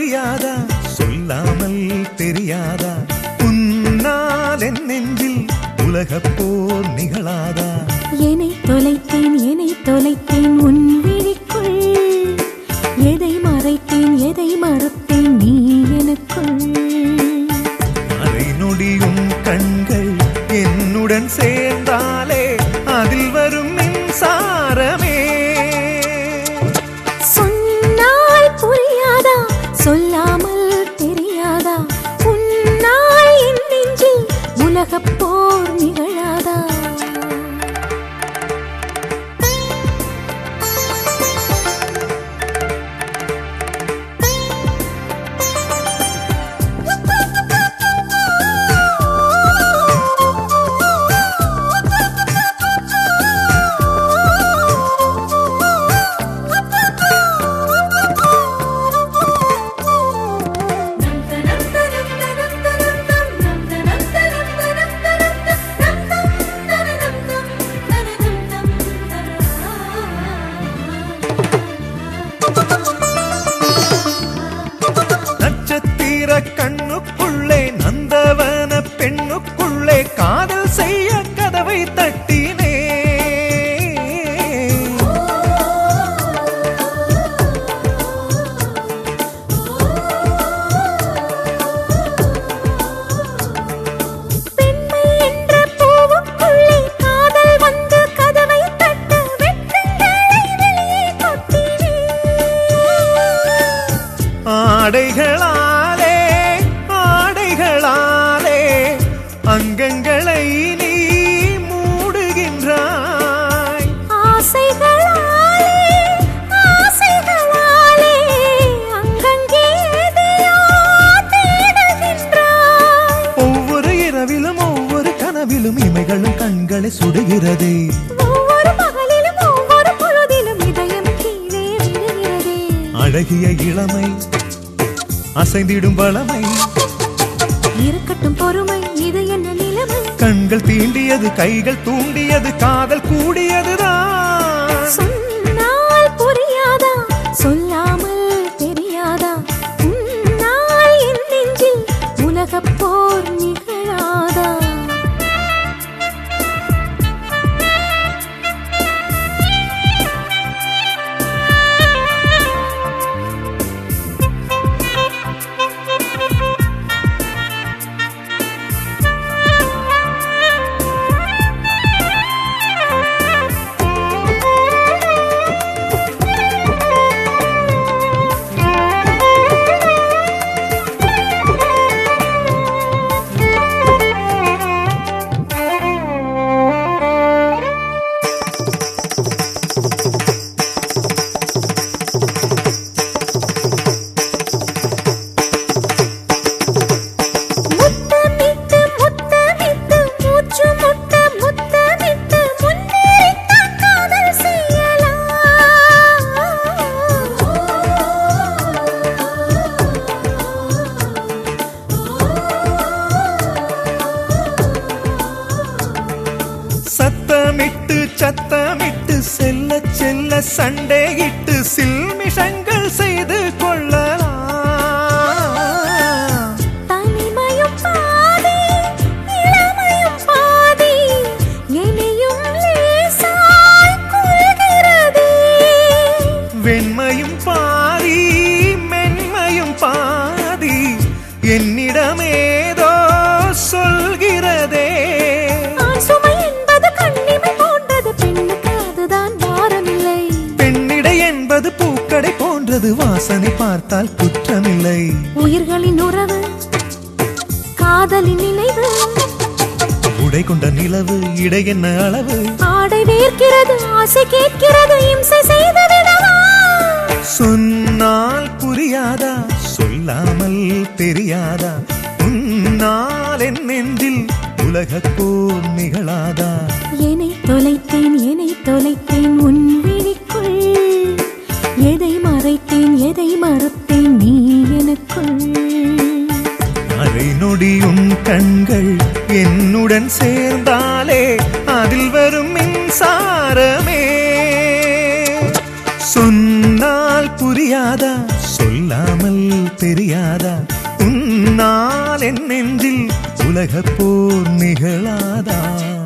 புரியாதா சொல்லாமல் தெரியாதா உன்னால் என் நெஞ்சில் உலகப் போர் நிகழாதா என்னை தொலைத்தேன் என்னை தொலைத்தேன் உன் விழிக்குள் எதை மறைத்தேன் எதை மறுத்தேன் நீ எனக்குள் அரை நொடியும் கண்கள் என்னுடன் சேர்ந்தாலே அதில் வரும் மின்சாரமே சொன்னால் புரியாதா சொல்லாமல் தெரியாதா உன்னால் என் நெஞ்சில் உலகப் போர் நிகழாதா நட்சத்திர கண்ணுக்குள்ளே நந்தவன பெண்ணுக்குள்ளே காதல் செய்ய கதவை தட்டினே பெண்மை என்ற பூவுக்குள்ளே காதல் வந்து கதவை தட்ட வெட்கங்களை வெளியே கொட்டினேன் ஆடைகளாலே ஆடைகளாலே அங்கங்களை நீ மூடுகின்றாய் ஆசைகளாலே ஆசைகளாலே அங்கங்கே எதையோ தேடுகின்றாய் ஒவ்வொரு இரவிலும் ஒவ்வொரு கனவிலும் இமைகளும் கண்களை சுடுகிறதே ஒவ்வொரு பகலிலும் ஒவ்வொரு பொழுதிலும் இதயம் கீழே விழுகிறதே அழகிய இளமை அசைந்திடும் வளமை இருக்கட்டும் பொறுமை இது என்ன நிலைமை கண்கள் தீண்டியது கைகள் தூண்டியது காதல் கூடியதுதான் சொன்னால் புரியாதா சொல்லாமல் தெரியாதா உன்னால் என் நெஞ்சில் உலகப் போர் நிகழாதா முத்தமிட்டு முத்தமிட்டு மூச்சு முட்ட முத்தமிட்டு முன்னேறித்தான் காதல் சத்தமிட்டு சத்தமிட்டு செல்ல செல்ல சண்டையிட்டு சில்மிஷங்கள் செய்து கொள்ளலாம் தனிமையும் பாதி இளமையும் பாதி என்னையும் லேசாய் கொள்கிறதே வெண்மையும் பாதி மென்மையும் பாதி என்னிடமேதோ சொல்கிறதே ஆண் சுமை என்பது கண்ணிமை போன்றது பெண்ணுக்கு அதுதான் பாரமில்லை பெண்ணிடை என்பது பூக்கடை போன்றது வாசனை பார்த்தால் குற்றமில்லை உயிர்களின் உறவு காதலின் நினைவு உடை கொண்ட நிலவு இடை என்ன அளவு ஆடை வேர்க்கிறது ஆசை கேட்கிறது இம்சை செய்து விடவா சொன்னால் புரியாதா சொல்லாமல் தெரியாதா உன்னால் என் நெஞ்சில் உலகப் போர் நிகழாதா என்னை தொலைத்தேன் என்னை தொலைத்தேன் உன் விழிக்குள் எதை மறைத்தேன் எதை மறுத்தேன் நீ எனக்குள் அரை நொடியும் கண்கள் என்னுடன் சேர்ந்தாலே அதில் வரும் மின்சாரமே சொன்னால் புரியாதா சொல்லாமல் தெரியாதா உன்னால் என் நெஞ்சில் உலகப் போர் நிகழாதா